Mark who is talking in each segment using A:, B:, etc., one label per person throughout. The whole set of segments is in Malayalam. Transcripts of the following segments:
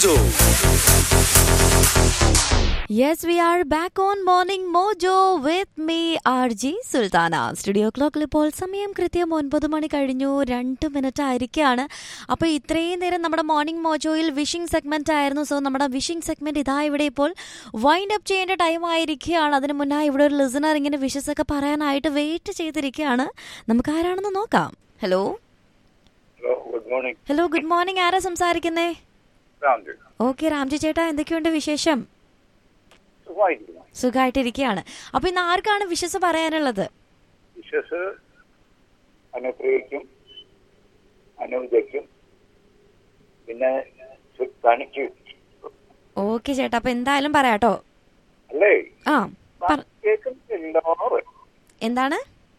A: Mojo.
B: Yes, we are back on Morning Mojo with me, RG Sultana studio ക്ലോക്കിൽ ഇപ്പോൾ സമയം കൃത്യം ഒൻപത് മണി കഴിഞ്ഞു രണ്ട് മിനിറ്റ് ആയിരിക്കുകയാണ് അപ്പോൾ ഇത്രയും നേരം നമ്മുടെ മോർണിംഗ് മോജോയിൽ വിഷിംഗ് സെഗ്മെന്റ് ആയിരുന്നു സോ നമ്മുടെ വിഷിംഗ് സെഗ്മെന്റ് ഇതാ ഇവിടെ ഇപ്പോൾ വൈൻഡ് അപ്പ് ചെയ്യേണ്ട ടൈം ആയിരിക്കുകയാണ് അതിന് മുന്നേ ഇവിടെ ഒരു ലിസണർ ഇങ്ങനെ വിഷസ് ഒക്കെ പറയാനായിട്ട് വെയിറ്റ് ചെയ്തിരിക്കുകയാണ് നമുക്ക് ആരാണെന്ന് നോക്കാം hello
C: hello good morning
B: hello good morning ആരാ സംസാരിക്കുന്നേ
C: രാംജി
B: ഓക്കെ രാംജി ചേട്ടാ എന്തൊക്കെയുണ്ട് വിശേഷം
C: സുഖമായിരിക്കുന്നു
B: സുഖമായിട്ടിരിക്കുകയാണ് അപ്പൊ ഇന്ന് ആർക്കാണ് വിശ്വസ് പറയാനുള്ളത്
C: വിശ്വസ് അനുപ്രിയയ്ക്കും അനുജയ്ക്കും പിന്നെ സു- തനിക്കും
B: ഓക്കെ ചേട്ടാ അപ്പൊ എന്തായാലും പറയാട്ടോ
C: അല്ലേ
B: ആ പറ-
C: കേൾക്കുന്നില്ലോ
B: എന്താണ്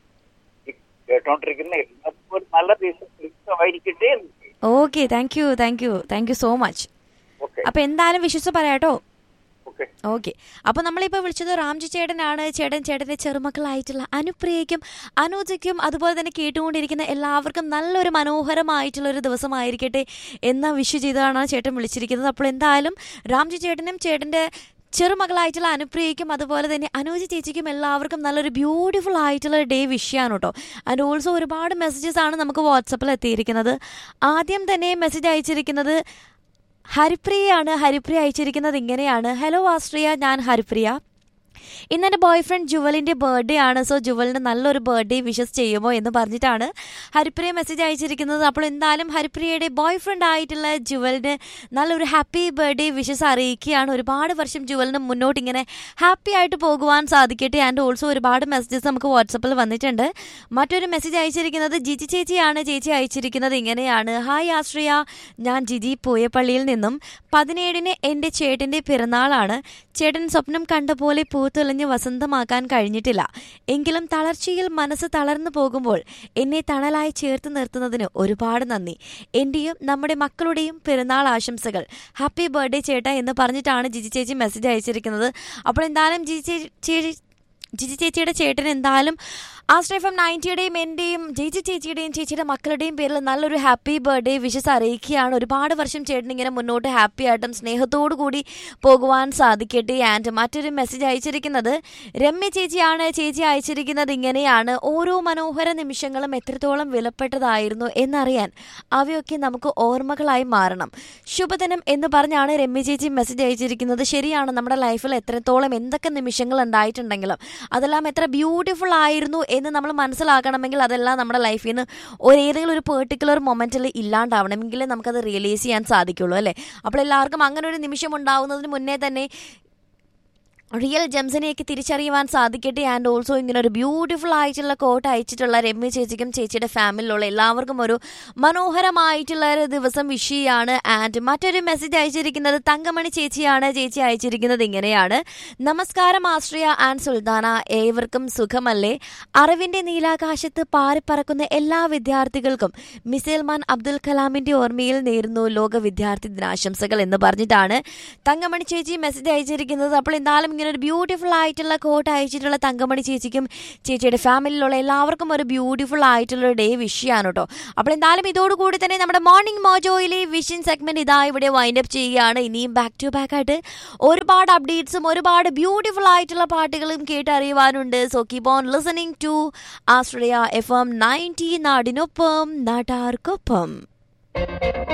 C: കേട്ടോണ്ടിരിക്കുന്ന എല്ലാവർക്കും ഒരു നല്ല ദിവസം സുഖമായിരിക്കട്ടെ
B: okay thank you thank you thank you so much
C: okay
B: അപ്പൊ എന്തായാലും വിശ്വസ് പറയാട്ടോ
C: ഓക്കെ
B: ഓക്കെ അപ്പൊ നമ്മളിപ്പോ വിളിച്ചത് റാംജി ചേട്ടനാണ് ചേട്ടൻ ചേട്ടന്റെ ചെറുമക്കളായിട്ടുള്ള അനുപ്രിയയ്ക്കും അനുജയ്ക്കും അതുപോലെ തന്നെ കേട്ടുകൊണ്ടിരിക്കുന്ന എല്ലാവർക്കും നല്ലൊരു മനോഹരമായിട്ടുള്ള ഒരു ദിവസമായിരിക്കട്ടെ എന്ന വിഷ് ചെയ്താണ് ചേട്ടൻ വിളിച്ചിരിക്കുന്നത് അപ്പോൾ എന്തായാലും റാംജി ചേട്ടനും ചേട്ടന്റെ ചെറുമകളായിട്ടുള്ള അനുപ്രിയയ്ക്കും അതുപോലെ തന്നെ അനുജ് ചേച്ചിക്കും എല്ലാവർക്കും നല്ലൊരു ബ്യൂട്ടിഫുൾ ആയിട്ടുള്ള ഡേ വിഷ് ചെയ്യാണ് കേട്ടോ ആൻഡ് ഓൾസോ ഒരുപാട് മെസ്സേജസ് ആണ് നമുക്ക് വാട്സപ്പിൽ എത്തിയിരിക്കുന്നത് ആദ്യം തന്നെ മെസ്സേജ് അയച്ചിരിക്കുന്നത് ഹരിപ്രിയയാണ് ഹരിപ്രിയ അയച്ചിരിക്കുന്നത് ഇങ്ങനെയാണ് ഹലോ ആസ്ട്രിയ ഞാൻ ഹരിപ്രിയ ഇന്ന് എൻ്റെ ബോയ് ഫ്രണ്ട് ജുവലിൻ്റെ ബർത്ത്ഡേ ആണ് സോ ജുവലിന് നല്ലൊരു ബർത്ത്ഡേ വിഷസ് ചെയ്യുമോ എന്ന് പറഞ്ഞിട്ടാണ് ഹരിപ്രിയ മെസ്സേജ് അയച്ചിരിക്കുന്നത് അപ്പോൾ എന്തായാലും ഹരിപ്രിയയുടെ ബോയ് ഫ്രണ്ട് ആയിട്ടുള്ള ജുവലിന് നല്ലൊരു ഹാപ്പി ബർത്ത്ഡേ വിഷസ് അറിയിക്കുകയാണ് ഒരുപാട് വർഷം ജുവലിന് മുന്നോട്ട് ഇങ്ങനെ ഹാപ്പി ആയിട്ട് പോകുവാൻ സാധിക്കട്ടെ ആൻഡ് ഓൾസോ ഒരുപാട് മെസ്സേജസ് നമുക്ക് വാട്സപ്പിൽ വന്നിട്ടുണ്ട് മറ്റൊരു മെസ്സേജ് അയച്ചിരിക്കുന്നത് ജിജി ചേച്ചിയാണ് ചേച്ചി അയച്ചിരിക്കുന്നത് ഇങ്ങനെയാണ് ഹായ് ആശ്രിയ ഞാൻ ജിജി പൂയപ്പള്ളിയിൽ നിന്നും പതിനേഴിന് എൻ്റെ ചേട്ടൻ്റെ പിറന്നാളാണ് ചേട്ടൻ സ്വപ്നം കണ്ട പോലെ പൂത്തെളിഞ്ഞ് വസന്തമാക്കാൻ കഴിഞ്ഞിട്ടില്ല എങ്കിലും തളർച്ചയിൽ മനസ്സ് തളർന്നു പോകുമ്പോൾ എന്നെ തണലായി ചേർത്ത് നിർത്തുന്നതിന് ഒരുപാട് നന്ദി എൻ്റെയും നമ്മുടെ മക്കളുടെയും പിറന്നാൾ ആശംസകൾ ഹാപ്പി ബർത്ത്ഡേ ചേട്ടാ എന്ന് പറഞ്ഞിട്ടാണ് ജിജി ചേച്ചി മെസ്സേജ് അയച്ചിരിക്കുന്നത് അപ്പോൾ എന്തായാലും ജിജി ചേച്ചി ജിജി ചേച്ചിയുടെ ചേട്ടൻ എന്തായാലും ആസ്ട്രേ എഫ് എം നയൻറ്റിയുടെയും എൻ്റെയും ജയിച്ചി ചേച്ചിയുടെയും ചേച്ചിയുടെ മക്കളുടെയും പേരിൽ നല്ലൊരു ഹാപ്പി ബർത്ത്ഡേ വിഷസ് അറിയിക്കുകയാണ് ഒരുപാട് വർഷം ചേട്ടൻ ഇങ്ങനെ മുന്നോട്ട് ഹാപ്പി ആയിട്ടും സ്നേഹത്തോടു കൂടി പോകുവാൻ സാധിക്കട്ടെ ആൻഡ് മറ്റൊരു മെസ്സേജ് അയച്ചിരിക്കുന്നത് രമ്യ ചേച്ചിയാണ് ചേച്ചി അയച്ചിരിക്കുന്നത് ഇങ്ങനെയാണ് ഓരോ മനോഹര നിമിഷങ്ങളും എത്രത്തോളം വിലപ്പെട്ടതായിരുന്നു എന്നറിയാൻ അവയൊക്കെ നമുക്ക് ഓർമ്മകളായി മാറണം ശുഭദിനം എന്ന് പറഞ്ഞാണ് രമ്യ ചേച്ചി മെസ്സേജ് അയച്ചിരിക്കുന്നത് ശരിയാണ് നമ്മുടെ ലൈഫിൽ എത്രത്തോളം എന്തൊക്കെ നിമിഷങ്ങൾ ഉണ്ടായിട്ടുണ്ടെങ്കിലും അതെല്ലാം എത്ര ബ്യൂട്ടിഫുൾ ആയിരുന്നു എന്ന് നമ്മൾ മനസ്സിലാക്കണമെങ്കിൽ അതെല്ലാം നമ്മുടെ ലൈഫിൽ നിന്ന് ഒരു ഏതെങ്കിലും ഒരു പെർട്ടിക്കുലർ മൊമെന്റിൽ ഇല്ലാണ്ടാവണമെങ്കിൽ നമുക്കത് റിയലൈസ് ചെയ്യാൻ സാധിക്കുള്ളൂ അല്ലേ അപ്പോൾ എല്ലാവർക്കും അങ്ങനെ ഒരു നിമിഷം ഉണ്ടാവുന്നതിന് മുന്നേ തന്നെ റിയൽ ജംസിനെയൊക്കെ തിരിച്ചറിയുവാൻ സാധിക്കട്ടെ ആൻഡ് ഓൾസോ ഇങ്ങനെ ഒരു ബ്യൂട്ടിഫുൾ ആയിട്ടുള്ള കോട്ട് അയച്ചിട്ടുള്ള രമ്യ ചേച്ചിക്കും ചേച്ചിയുടെ ഫാമിലിയിലുള്ള എല്ലാവർക്കും ഒരു മനോഹരമായിട്ടുള്ള ഒരു ദിവസം വിഷ് ചെയ്യാണ് ആൻഡ് മറ്റൊരു മെസ്സേജ് അയച്ചിരിക്കുന്നത് തങ്കമണി ചേച്ചിയാണ് ചേച്ചി അയച്ചിരിക്കുന്നത് ഇങ്ങനെയാണ് നമസ്കാരം ആശ്രയ ആൻഡ് സുൽത്താന ഏവർക്കും സുഖമല്ലേ അറിവിന്റെ നീലാകാശത്ത് പാറിപ്പറക്കുന്ന എല്ലാ വിദ്യാർത്ഥികൾക്കും മിസൈൽമാൻ അബ്ദുൽ കലാമിന്റെ ഓർമ്മയിൽ നേരുന്നു ലോക വിദ്യാർത്ഥി ദിനാശംസകൾ എന്ന് പറഞ്ഞിട്ടാണ് തങ്കമണി ചേച്ചി മെസ്സേജ് അയച്ചിരിക്കുന്നത് അപ്പോൾ എന്തായാലും ഇങ്ങനെ ഒരു ബ്യൂട്ടിഫുൾ ആയിട്ടുള്ള കോട്ട് അയച്ചിട്ടുള്ള തങ്കമണി ചേച്ചിക്കും ചേച്ചിയുടെ ഫാമിലിയിലുള്ള എല്ലാവർക്കും ഒരു ബ്യൂട്ടിഫുൾ ആയിട്ടുള്ള ഡേ വിഷ് ചെയ്യാണ് കേട്ടോ അപ്പോൾ എന്തായാലും ഇതോടുകൂടി തന്നെ നമ്മുടെ മോർണിംഗ് മോജോയിലെ വിഷൻ സെഗ്മെന്റ് ഇതാ ഇവിടെ വൈൻഡ് അപ്പ് ചെയ്യുകയാണ് ഇനിയും ബാക്ക് ടു ബാക്ക് ആയിട്ട് ഒരുപാട് അപ്ഡേറ്റ്സും ഒരുപാട് ബ്യൂട്ടിഫുൾ ആയിട്ടുള്ള പാട്ടുകളും കേട്ടറിയുവാനുണ്ട് so keep on listening to Ashraya F M ninety നാടിനൊപ്പം നാട്ടാർക്കൊപ്പം